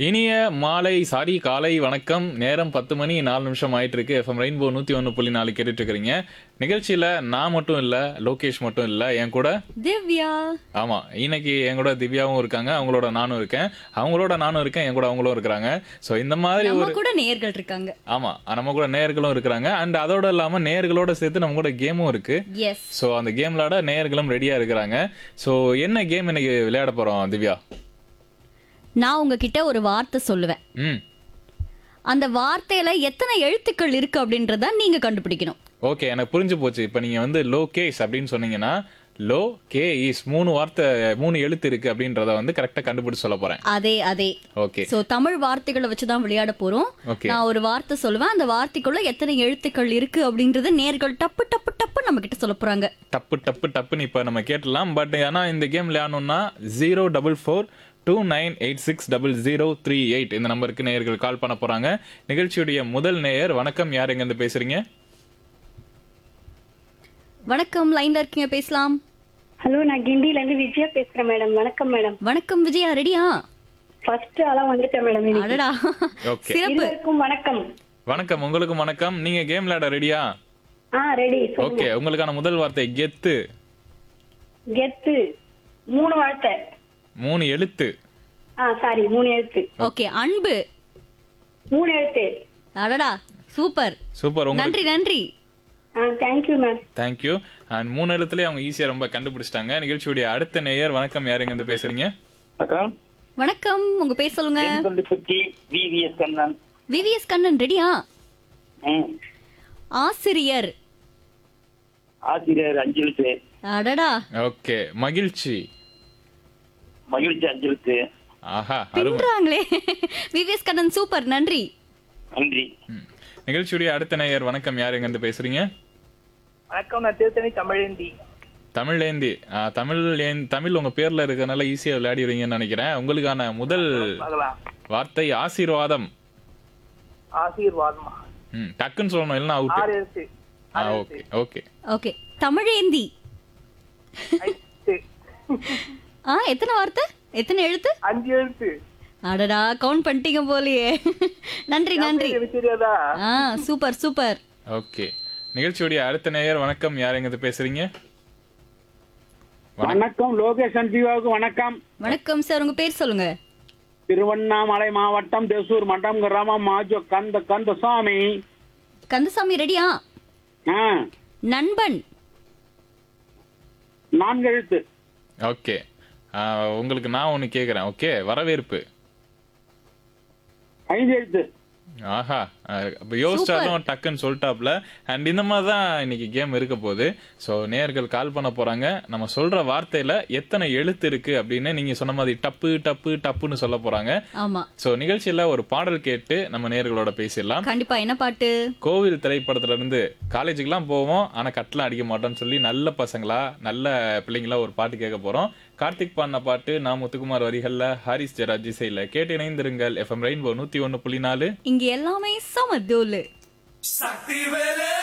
இனிய மாலை சாரி காலை வணக்கம் நேரம் பத்து மணி நாலு நிமிஷம் ஆயிட்டு இருக்கு எஃப்எம் ரெயின்போ நூத்தி ஒன்று புள்ளி நாலு கேட்டுட்டு இருக்கிறீங்க நிகழ்ச்சியில நான் மட்டும் இல்ல லோகேஷ் மட்டும் இல்ல என் கூட திவ்யா ஆமா இன்னைக்கு என் கூட திவ்யாவும் இருக்காங்க அவங்களோட நானும் இருக்கேன் அவங்களோட நானும் இருக்கேன் என் கூட அவங்களும் இருக்கிறாங்க ஸோ இந்த மாதிரி நம்ம ஒரு கூட நேயர்கள் இருக்காங்க ஆமா நம்ம கூட நேயர்களும் இருக்கிறாங்க அண்ட் அதோட இல்லாம நேயர்களோட சேர்த்து நம்ம கூட கேமும் இருக்கு எஸ் ஸோ அந்த கேம் விளையாட நேயர்களும் ரெடியா இருக்கிறாங்க ஸோ என்ன கேம் இன்னைக்கு விளையாட போறோம் திவ்யா நான் உங்ககிட்ட ஒரு வார்த்தை சொல்லுவேன் ம் அந்த வார்த்தையில எத்தனை எழுத்துக்கள் இருக்கு அப்படின்றத நீங்க கண்டுபிடிக்கணும் ஓகே எனக்கு புரிஞ்சு போச்சு இப்போ நீங்க வந்து லோ கேஸ் அப்படின்னு சொன்னீங்கன்னா லோ கே இஸ் மூணு வார்த்தை மூணு எழுத்து இருக்கு அப்படின்றத வந்து கரெக்டா கண்டுபிடிச்சு சொல்ல போறேன் அதே அதே ஓகே சோ தமிழ் வார்த்தைகளை வச்சு தான் விளையாட போறோம் ஓகே நான் ஒரு வார்த்தை சொல்லுவேன் அந்த வார்த்தைக்குள்ள எத்தனை எழுத்துக்கள் இருக்கு அப்படின்றத நேர்கள் டப்பு டப்பு டப்பு நம்ம கிட்ட சொல்ல போறாங்க டப்பு டப்பு டப்புன்னு இப்போ நம்ம கேட்டலாம் பட் ஆனா இந்த கேம் விளையாடணும்னா zero double four two nine eight six double zero three eight இந்த நம்பருக்கு நேயர்கள் கால் பண்ண போறாங்க நிகழ்ச்சியுடைய முதல் நேயர் வணக்கம் யார் எங்க இருந்து பேசுறீங்க வணக்கம் லைன்ல இருக்கீங்க பேசலாம் ஹலோ நான் கிண்டில இருந்து விஜயா பேசுறேன் மேடம் வணக்கம் மேடம் வணக்கம் விஜயா ரெடியா ஃபர்ஸ்ட் ஆளா வந்துட்டேன் மேடம் இன்னைக்கு. அடடா ஓகே சிறப்பு இருவருக்கும் வணக்கம் வணக்கம் உங்களுக்கும் வணக்கம் நீங்க கேம் விளையாட ரெடியா ஆ ரெடி ஓகே உங்களுக்கான முதல் வார்த்தை கெத்து கெத்து மூணு வார்த்தை மூணு எழுத்து ஆ சாரி மூணு எழுத்து ஓகே அன்பு மூணு எழுத்து அடடா சூப்பர் சூப்பர் உங்களுக்கு நன்றி நன்றி ஆ தேங்க்யூ மேம் தேங்க்யூ அண்ட் மூணு இடத்துலயே அவங்க ஈஸியா ரொம்ப கண்டுபிடிச்சிட்டாங்க நிகழ்ச்சியுடைய அடுத்த நேயர் வணக்கம் யாருங்க இருந்து பேசுறீங்க வணக்கம் வணக்கம் உங்க பேர் சொல்லுங்க தென்கொல்லிப்பட்டி விவிஎஸ் கண்ணன் விவிஎஸ் கண்ணன் ரெடியா ம். ஆசிரியர் ஆசிரியர் அஞ்செழுத்து அடடா ஓகே மகிழ்ச்சி மகிழ்ச்சி அஞ்செழுத்து ஆஹா அருமை பின்றாங்களே விவிஎஸ் கண்ணன் சூப்பர் நன்றி நன்றி ம். நிகழ்ச்சியுடைய அடுத்த நேயர் வணக்கம் யாருங்க இருந்து பேசுறீங்க வணக்கம் நான் திருத்தணி தமிழேந்தி தமிழ்லேந்தி ஆ, தமிழ் ஏன்- தமிழ் உங்க பேர்ல இருக்கறனால ஈஸியா விளையாடிடுவீங்கன்னு நினைக்கிறேன் உங்களுக்கான முதல் பார்க்கலாம் வார்த்தை ஆசீர்வாதம் ஆசீர்வாதமா ம் டக்குன்னு சொல்லணும் இல்லைன்னா அவுட் ஆறு எழுத்து ஆ ஓகே ஓகே ஓகே தமிழேந்தி ஐந்து ஆ எத்தனை வார்த்தை எத்தனை எழுத்து அஞ்சு எழுத்து அடடா கவுண்ட் பண்ணிட்டீங்க போலியே நன்றி நன்றி எனக்கு தெரியாதா ஆ சூப்பர் சூப்பர் ஓகே நிகழ்ச்சியுடைய அடுத்த நேயர் வணக்கம் யாருங்க இருந்து பேசுறீங்க வணக்கம் லோகேஷ் அன்பிவாவுக்கு வணக்கம் வணக்கம் சார் உங்க பேர் சொல்லுங்க திருவண்ணாமலை மாவட்டம் தேசூர் மட்டம் கிராமம் மாஜோ கந்த கந்தசாமி கந்தசாமி ரெடியா ஆ, நண்பன் நான்கு எழுத்து ஓகே ஆ, உங்களுக்கு நான் ஒன்னு கேக்குறேன் ஓகே வரவேற்பு ஐந்து எழுத்து ஆஹா அஹ் அப்ப யோசிச்சாலும் டக்குன்னு சொல்லிட்டாப்ல அண்ட் இந்த மாதிரி தான் இன்னைக்கு கேம் இருக்க போகுது ஸோ நேயர்கள் கால் பண்ண போறாங்க நம்ம சொல்ற வார்த்தையில எத்தனை எழுத்து இருக்கு அப்படின்னு நீங்க சொன்ன மாதிரி டப்பு டப்பு டப்புன்னு சொல்ல போறாங்க ஆமா ஸோ நிகழ்ச்சியில ஒரு பாடல் கேட்டு நம்ம நேயர்களோட பேசிடலாம் கண்டிப்பா என்ன பாட்டு கோவில் திரைப்படத்துல இருந்து காலேஜுக்குலாம் போவோம் ஆனா கட்டலாம் அடிக்க மாட்டோம்னு சொல்லி நல்ல பசங்களா நல்ல பிள்ளைங்களா ஒரு பாட்டு கேட்க போறோம் கார்த்திக் பாடின பாட்டு நான் முத்துக்குமார் வரிகள்ல ஹாரிஸ் ஜெராஜ் இசையில கேட்டு இணைந்திருங்கள் எஃப்எம் ரெயின்போ நூத்தி ஒன்னு புள்ளி நாலு இங்க எல்லாமே சம தூளு சக்தி வேலே